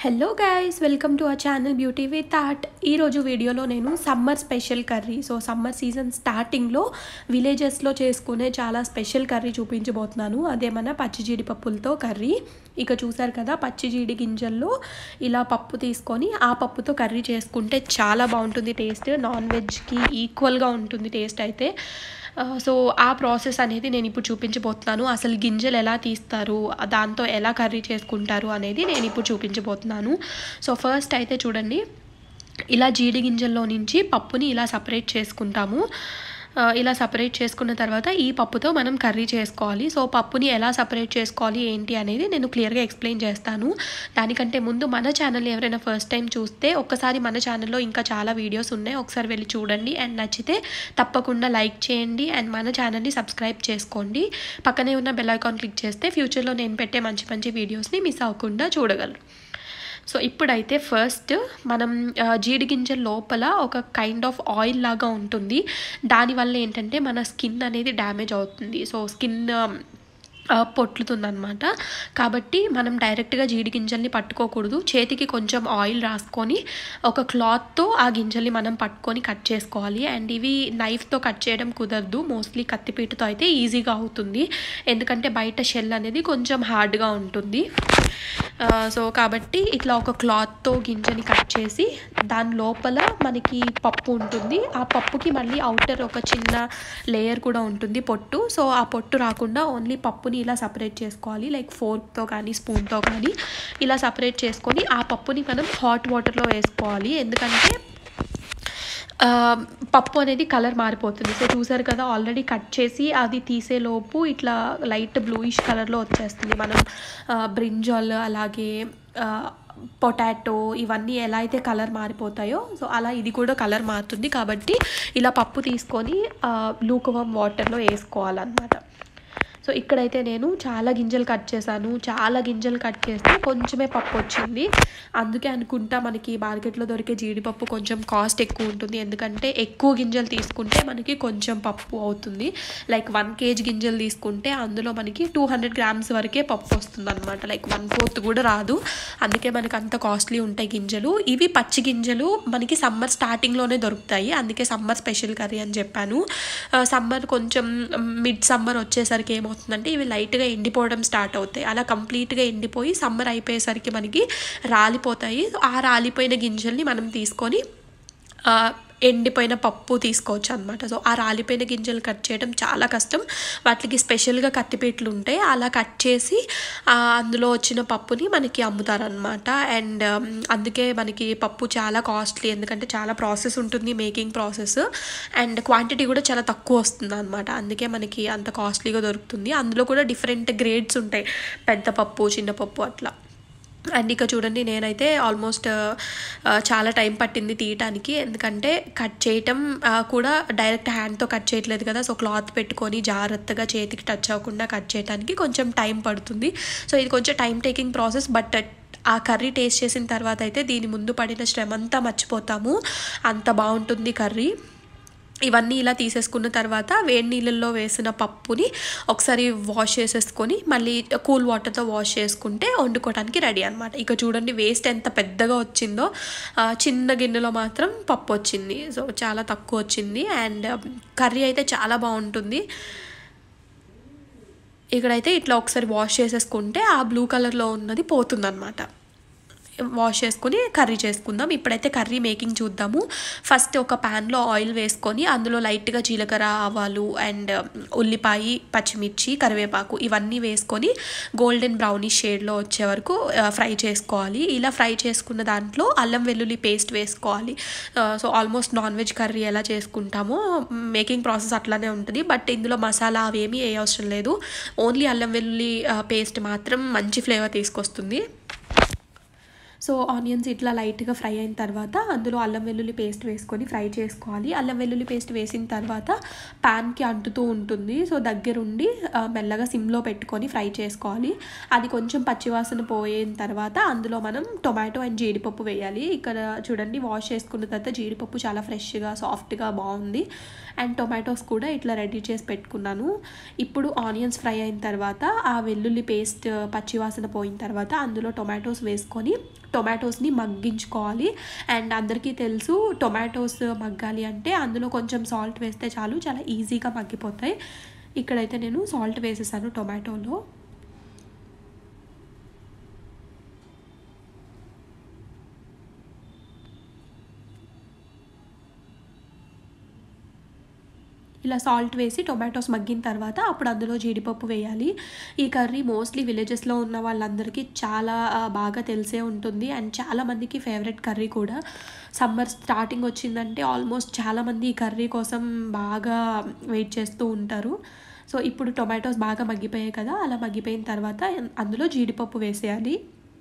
hello guys welcome to our channel beauty with art ఈరోజు వీడియోలో నేను summer special curry so summer season స్టార్టింగ్లో విలేజెస్లో చేసుకునే చాలా స్పెషల్ కర్రీ చూపించబోతున్నాను అదేమన్నా పచ్చి జీడిపప్పులతో కర్రీ ఇక చూసారు కదా పచ్చి జీడి గింజల్లో ఇలా పప్పు తీసుకొని ఆ పప్పుతో కర్రీ చేసుకుంటే చాలా బాగుంటుంది టేస్ట్ నాన్ వెజ్కి ఈక్వల్గా ఉంటుంది టేస్ట్ అయితే సో ఆ ప్రాసెస్ అనేది నేను ఇప్పుడు చూపించబోతున్నాను అసలు గింజలు ఎలా తీస్తారు దాంతో ఎలా కర్రీ చేసుకుంటారు అనేది నేను ఇప్పుడు చూపించబోతున్నాను సో ఫస్ట్ అయితే చూడండి ఇలా జీడి గింజల్లో నుంచి పప్పుని ఇలా సపరేట్ చేసుకుంటాము ఇలా సపరేట్ చేసుకున్న తర్వాత ఈ పప్పుతో మనం కర్రీ చేసుకోవాలి సో పప్పుని ఎలా సపరేట్ చేసుకోవాలి ఏంటి అనేది నేను క్లియర్గా ఎక్స్ప్లెయిన్ చేస్తాను దానికంటే ముందు మన ఛానల్ని ఎవరైనా ఫస్ట్ టైం చూస్తే ఒక్కసారి మన ఛానల్లో ఇంకా చాలా వీడియోస్ ఉన్నాయి ఒకసారి వెళ్ళి చూడండి అండ్ నచ్చితే తప్పకుండా లైక్ చేయండి అండ్ మన ఛానల్ని సబ్స్క్రైబ్ చేసుకోండి పక్కనే ఉన్న బెల్ ఐకాన్ క్లిక్ చేస్తే ఫ్యూచర్లో నేను పెట్టే మంచి మంచి వీడియోస్ని మిస్ అవ్వకుండా చూడగలరు సో ఇప్పుడైతే ఫస్ట్ మనం జీడి గింజల లోపల ఒక కైండ్ ఆఫ్ ఆయిల్ లాగా ఉంటుంది దానివల్ల ఏంటంటే మన స్కిన్ అనేది డ్యామేజ్ అవుతుంది సో స్కిన్ పొట్లుతుందనమాట కాబట్టి మనం డైరెక్ట్గా జీడి గింజల్ని పట్టుకోకూడదు చేతికి కొంచెం ఆయిల్ రాసుకొని ఒక క్లాత్తో ఆ గింజల్ని మనం పట్టుకొని కట్ చేసుకోవాలి అండ్ ఇవి నైఫ్తో కట్ చేయడం కుదరదు మోస్ట్లీ కత్తిపీటతో అయితే ఈజీగా అవుతుంది ఎందుకంటే బయట షెల్ అనేది కొంచెం హార్డ్గా ఉంటుంది సో కాబట్టి ఇట్లా ఒక క్లాత్తో గింజని కట్ చేసి దాని లోపల మనకి పప్పు ఉంటుంది ఆ పప్పుకి మళ్ళీ అవుటర్ ఒక చిన్న లేయర్ కూడా ఉంటుంది పొట్టు సో ఆ పొట్టు రాకుండా ఓన్లీ పప్పుని ఇలా సపరేట్ చేసుకోవాలి లైక్ ఫోర్క్తో కానీ స్పూన్తో కానీ ఇలా సపరేట్ చేసుకొని ఆ పప్పుని మనం హాట్ వాటర్లో వేసుకోవాలి ఎందుకంటే పప్పు అనేది కలర్ మారిపోతుంది సో చూసారు కదా ఆల్రెడీ కట్ చేసి అది తీసేలోపు ఇట్లా లైట్ బ్లూయిష్ కలర్లో వచ్చేస్తుంది మనం బ్రింజాల్ అలాగే పొటాటో ఇవన్నీ ఎలా అయితే కలర్ మారిపోతాయో సో అలా ఇది కూడా కలర్ మారుతుంది కాబట్టి ఇలా పప్పు తీసుకొని లూకవం వాటర్లో వేసుకోవాలన్నమాట సో ఇక్కడైతే నేను చాలా గింజలు కట్ చేశాను చాలా గింజలు కట్ చేస్తే కొంచెమే పప్పు వచ్చింది అందుకే అనుకుంటా మనకి మార్కెట్లో దొరికే జీడిపప్పు కొంచెం కాస్ట్ ఎక్కువ ఉంటుంది ఎందుకంటే ఎక్కువ గింజలు తీసుకుంటే మనకి కొంచెం పప్పు అవుతుంది లైక్ వన్ కేజీ గింజలు తీసుకుంటే అందులో మనకి టూ హండ్రెడ్ గ్రామ్స్ వరకే పప్పు వస్తుంది అనమాట లైక్ వన్ ఫోర్త్ కూడా రాదు అందుకే మనకి అంత కాస్ట్లీ ఉంటాయి గింజలు ఇవి పచ్చి గింజలు మనకి సమ్మర్ స్టార్టింగ్లోనే దొరుకుతాయి అందుకే సమ్మర్ స్పెషల్ కర్రీ అని చెప్పాను సమ్మర్ కొంచెం మిడ్ సమ్మర్ వచ్చేసరికి ఏమో ఏమవుతుందంటే ఇవి లైట్గా ఎండిపోవడం స్టార్ట్ అవుతాయి అలా కంప్లీట్గా ఎండిపోయి సమ్మర్ అయిపోయేసరికి మనకి రాలిపోతాయి ఆ రాలిపోయిన గింజల్ని మనం తీసుకొని ఎండిపోయిన పప్పు తీసుకోవచ్చు అనమాట సో ఆ రాలిపోయిన గింజలు కట్ చేయడం చాలా కష్టం వాటికి స్పెషల్గా కత్తిపీటలు ఉంటాయి అలా కట్ చేసి అందులో వచ్చిన పప్పుని మనకి అమ్ముతారనమాట అండ్ అందుకే మనకి పప్పు చాలా కాస్ట్లీ ఎందుకంటే చాలా ప్రాసెస్ ఉంటుంది మేకింగ్ ప్రాసెస్ అండ్ క్వాంటిటీ కూడా చాలా తక్కువ వస్తుంది అనమాట అందుకే మనకి అంత కాస్ట్లీగా దొరుకుతుంది అందులో కూడా డిఫరెంట్ గ్రేడ్స్ ఉంటాయి పెద్ద పప్పు చిన్న పప్పు అట్లా అండ్ ఇక చూడండి నేనైతే ఆల్మోస్ట్ చాలా టైం పట్టింది తీయటానికి ఎందుకంటే కట్ చేయటం కూడా డైరెక్ట్ హ్యాండ్తో కట్ చేయట్లేదు కదా సో క్లాత్ పెట్టుకొని జాగ్రత్తగా చేతికి టచ్ అవ్వకుండా కట్ చేయడానికి కొంచెం టైం పడుతుంది సో ఇది కొంచెం టైం టేకింగ్ ప్రాసెస్ బట్ ఆ కర్రీ టేస్ట్ చేసిన తర్వాత అయితే దీని ముందు పడిన శ్రమ అంతా మర్చిపోతాము అంత బాగుంటుంది కర్రీ ఇవన్నీ ఇలా తీసేసుకున్న తర్వాత వేడి నీళ్ళల్లో వేసిన పప్పుని ఒకసారి వాష్ చేసేసుకొని మళ్ళీ కూల్ వాటర్తో వాష్ చేసుకుంటే వండుకోవడానికి రెడీ అనమాట ఇక చూడండి వేస్ట్ ఎంత పెద్దగా వచ్చిందో చిన్న గిన్నెలో మాత్రం పప్పు వచ్చింది సో చాలా తక్కువ వచ్చింది అండ్ కర్రీ అయితే చాలా బాగుంటుంది ఇక్కడైతే ఇట్లా ఒకసారి వాష్ చేసేసుకుంటే ఆ బ్లూ కలర్లో ఉన్నది పోతుందన్నమాట వాష్ చేసుకుని కర్రీ చేసుకుందాం ఇప్పుడైతే కర్రీ మేకింగ్ చూద్దాము ఫస్ట్ ఒక ప్యాన్లో ఆయిల్ వేసుకొని అందులో లైట్గా జీలకర్ర ఆవాలు అండ్ ఉల్లిపాయ పచ్చిమిర్చి కరివేపాకు ఇవన్నీ వేసుకొని గోల్డెన్ బ్రౌనిష్ షేడ్లో వచ్చే వరకు ఫ్రై చేసుకోవాలి ఇలా ఫ్రై చేసుకున్న దాంట్లో అల్లం వెల్లుల్లి పేస్ట్ వేసుకోవాలి so almost non veg curry ఎలా చేసుకుంటామో మేకింగ్ ప్రాసెస్ అట్లానే ఉంటుంది బట్ ఇందులో మసాలా అవేమీ ఏ అవసరం లేదు ఓన్లీ అల్లం వెల్లుల్లి పేస్ట్ మాత్రం మంచి ఫ్లేవర్ తీసుకొస్తుంది సో ఆనియన్స్ ఇట్లా లైట్గా ఫ్రై అయిన తర్వాత అందులో అల్లం వెల్లుల్లి పేస్ట్ వేసుకొని ఫ్రై చేసుకోవాలి అల్లం వెల్లుల్లి పేస్ట్ వేసిన తర్వాత ప్యాన్కి అంటుతూ ఉంటుంది సో దగ్గరుండి మెల్లగా సిమ్లో పెట్టుకొని ఫ్రై చేసుకోవాలి అది కొంచెం పచ్చివాసన పోయిన తర్వాత అందులో మనం టొమాటో అండ్ జీడిపప్పు వేయాలి ఇక్కడ చూడండి వాష్ చేసుకున్న తర్వాత జీడిపప్పు చాలా ఫ్రెష్గా సాఫ్ట్గా బాగుంది అండ్ టొమాటోస్ కూడా ఇట్లా రెడీ చేసి పెట్టుకున్నాను ఇప్పుడు ఆనియన్స్ ఫ్రై అయిన తర్వాత ఆ వెల్లుల్లి పేస్ట్ పచ్చివాసన పోయిన తర్వాత అందులో టొమాటోస్ వేసుకొని టొమాటోస్ని మగ్గించుకోవాలి అండ్ అందరికీ తెలుసు టొమాటోస్ మగ్గాలి అంటే అందులో కొంచెం సాల్ట్ వేస్తే చాలు చాలా ఈజీగా మగ్గిపోతాయి ఇక్కడైతే నేను సాల్ట్ వేసేసాను టొమాటోలో ఇలా సాల్ట్ వేసి టొమాటోస్ మగ్గిన తర్వాత అప్పుడు అందులో జీడిపప్పు వేయాలి ఈ కర్రీ మోస్ట్లీ విలేజెస్లో ఉన్న వాళ్ళందరికీ చాలా ఆ, బాగా తెలిసే ఉంటుంది అండ్ చాలా మందికి ఫేవరెట్ కర్రీ కూడా సమ్మర్ స్టార్టింగ్ వచ్చిందంటే ఆల్మోస్ట్ చాలామంది ఈ కర్రీ కోసం బాగా వెయిట్ చేస్తూ ఉంటారు సో ఇప్పుడు టొమాటోస్ బాగా మగ్గిపోయాయి కదా అలా మగ్గిపోయిన తర్వాత అందులో జీడిపప్పు వేసేయాలి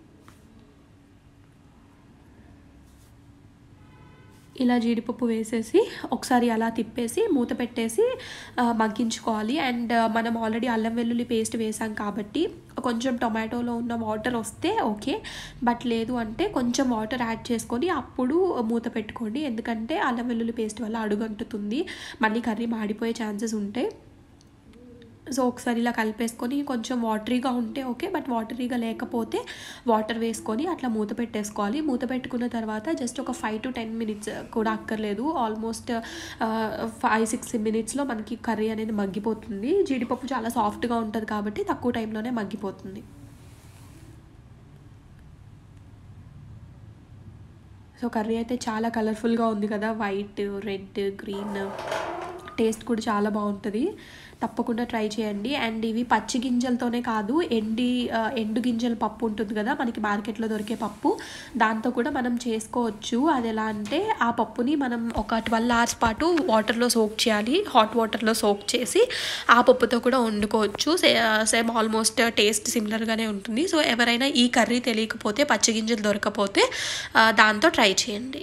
ఇలా జీడిపప్పు వేసేసి ఒకసారి అలా తిప్పేసి మూత పెట్టేసి ఆ, మగ్గించుకోవాలి అండ్ ఆ, మనం ఆల్రెడీ అల్లం వెల్లుల్లి పేస్ట్ వేసాం కాబట్టి కొంచెం టొమాటోలో ఉన్న వాటర్ వస్తే ఓకే బట్ లేదు అంటే కొంచెం వాటర్ యాడ్ చేసుకొని అప్పుడు మూత పెట్టుకోండి ఎందుకంటే అల్లం వెల్లుల్లి పేస్ట్ వల్ల అడుగంటుతుంది మళ్ళీ కర్రీ మాడిపోయే ఛాన్సెస్ ఉంటాయి సో ఒకసారి ఇలా కలిపేసుకొని కొంచెం వాటరీగా ఉంటే ఓకే బట్ వాటరీగా లేకపోతే వాటర్ వేసుకొని అట్లా మూత పెట్టేసుకోవాలి మూత పెట్టుకున్న తర్వాత జస్ట్ ఒక ఫైవ్ టు టెన్ మినిట్స్ కూడా అక్కర్లేదు ఆల్మోస్ట్ ఫైవ్ సిక్స్ మినిట్స్లో మనకి కర్రీ అనేది మగ్గిపోతుంది జీడిపప్పు చాలా సాఫ్ట్గా ఉంటుంది కాబట్టి తక్కువ టైంలోనే మగ్గిపోతుంది సో కర్రీ అయితే చాలా కలర్ఫుల్గా ఉంది కదా వైట్ రెడ్ గ్రీన్ టేస్ట్ కూడా చాలా బాగుంటుంది తప్పకుండా ట్రై చేయండి అండ్ ఇవి పచ్చి గింజలతోనే కాదు ఎండి ఆ, ఎండు గింజల పప్పు ఉంటుంది కదా మనకి మార్కెట్లో దొరికే పప్పు దాంతో కూడా మనం చేసుకోవచ్చు అది ఎలా అంటే ఆ పప్పుని మనం ఒక ట్వెల్వ్ అవర్స్ పాటు వాటర్లో సోక్ చేయాలి హాట్ వాటర్లో సోక్ చేసి ఆ పప్పుతో కూడా వండుకోవచ్చు సే- సేమ్ ఆల్మోస్ట్ టేస్ట్ సిమిలర్గానే ఉంటుంది సో ఎవరైనా ఈ కర్రీ తెలియకపోతే పచ్చి గింజలు దొరకపోతే ఆ, దాంతో ట్రై చేయండి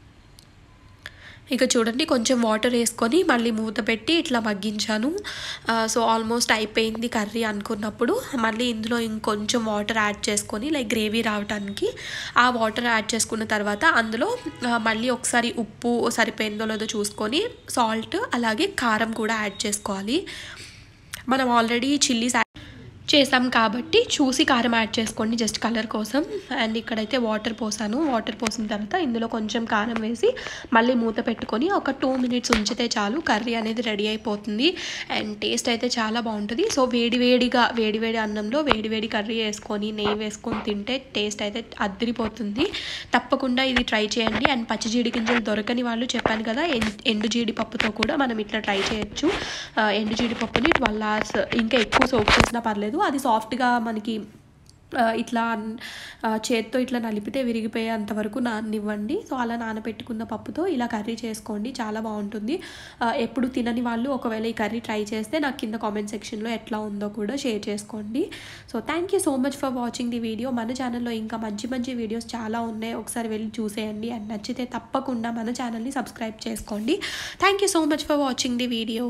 ఇక చూడండి కొంచెం వాటర్ వేసుకొని మళ్ళీ మూత పెట్టి ఇట్లా మగ్గించాను ఆ, సో ఆల్మోస్ట్ అయిపోయింది కర్రీ అనుకున్నప్పుడు మళ్ళీ ఇందులో ఇంకొంచెం వాటర్ యాడ్ చేసుకొని లైక్ గ్రేవీ రావడానికి ఆ వాటర్ యాడ్ చేసుకున్న తర్వాత అందులో ఆ, మళ్ళీ ఒకసారి ఉప్పు సరిపోయిందో లేదో చూసుకొని సాల్ట్ అలాగే కారం కూడా యాడ్ చేసుకోవాలి మనం ఆల్రెడీ చిల్లీస్ చేసాం కాబట్టి చూసి కారం యాడ్ చేసుకోండి జస్ట్ కలర్ కోసం అండ్ ఇక్కడైతే వాటర్ పోసాను వాటర్ పోసిన తర్వాత ఇందులో కొంచెం కారం వేసి మళ్ళీ మూత పెట్టుకొని ఒక టూ మినిట్స్ ఉంచితే చాలు కర్రీ అనేది రెడీ అయిపోతుంది అండ్ టేస్ట్ అయితే చాలా బాగుంటుంది సో వేడి వేడిగా వేడి వేడి అన్నంలో వేడి వేడి కర్రీ వేసుకొని నెయ్యి వేసుకొని తింటే టేస్ట్ అయితే అద్దరిపోతుంది తప్పకుండా ఇది ట్రై చేయండి అండ్ పచ్చి జీడి గింజలు దొరకని వాళ్ళు చెప్పాను కదా ఎన్- ఎండు జీడిపప్పుతో కూడా మనం ఇట్లా ట్రై చేయొచ్చు ఆ, ఎండు జీడిపప్పుని ట్వెల్వ్ అవర్స్ ఇంకా ఎక్కువ సోప్ చేసినా పర్లేదు అది సాఫ్ట్గా మనకి ఆ, ఇట్లా ఆ, చేత్తో ఇట్లా నలిపితే విరిగిపోయేంత వరకు నాననివ్వండి సో అలా నానబెట్టుకున్న పప్పుతో ఇలా కర్రీ చేసుకోండి చాలా బాగుంటుంది ఆ, ఎప్పుడు తినని వాళ్ళు ఒకవేళ ఈ కర్రీ ట్రై చేస్తే నాకు కింద కామెంట్ సెక్షన్లో ఎట్లా ఉందో కూడా షేర్ చేసుకోండి so thank you so much for watching the video మన ఛానల్లో ఇంకా మంచి మంచి వీడియోస్ చాలా ఉన్నాయి ఒకసారి వెళ్ళి చూసేయండి అండ్ నచ్చితే తప్పకుండా మన ఛానల్ని సబ్స్క్రైబ్ చేసుకోండి thank you so much for watching the video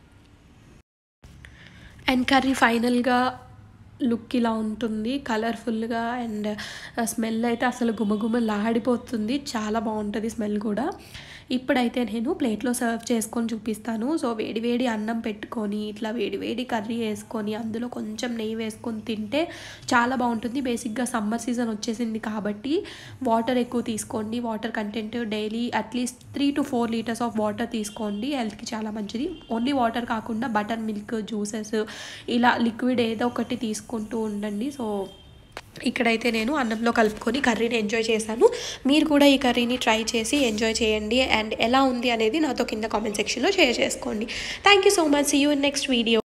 and curry ఫైనల్గా లుక్ ఇలా ఉంటుంది కలర్ఫుల్గా అండ్ స్మెల్ అయితే అసలు గుమగుమలాడిపోతుంది చాలా బాగుంటుంది స్మెల్ కూడా ఇప్పుడైతే నేను ప్లేట్లో సర్వ్ చేసుకొని చూపిస్తాను సో వేడి వేడి అన్నం పెట్టుకొని ఇట్లా వేడి వేడి కర్రీ వేసుకొని అందులో కొంచెం నెయ్యి వేసుకొని తింటే చాలా బాగుంటుంది బేసిక్గా సమ్మర్ సీజన్ వచ్చేసింది కాబట్టి వాటర్ ఎక్కువ తీసుకోండి water content daily at least three to four litres of water తీసుకోండి హెల్త్కి చాలా మంచిది ఓన్లీ వాటర్ కాకుండా బటర్ మిల్క్ జ్యూసెస్ ఇలా లిక్విడ్ ఏదో ఒకటి తీసుకుంటూ ఉండండి సో ఇక్కడైతే నేను అన్నంలో కలుపుకొని కర్రీని ఎంజాయ్ చేశాను మీరు కూడా ఈ కర్రీని ట్రై చేసి ఎంజాయ్ చేయండి అండ్ ఎలా ఉంది అనేది నాతో కింద కామెంట్ సెక్షన్లో షేర్ చేసుకోండి thank you so much see you in next video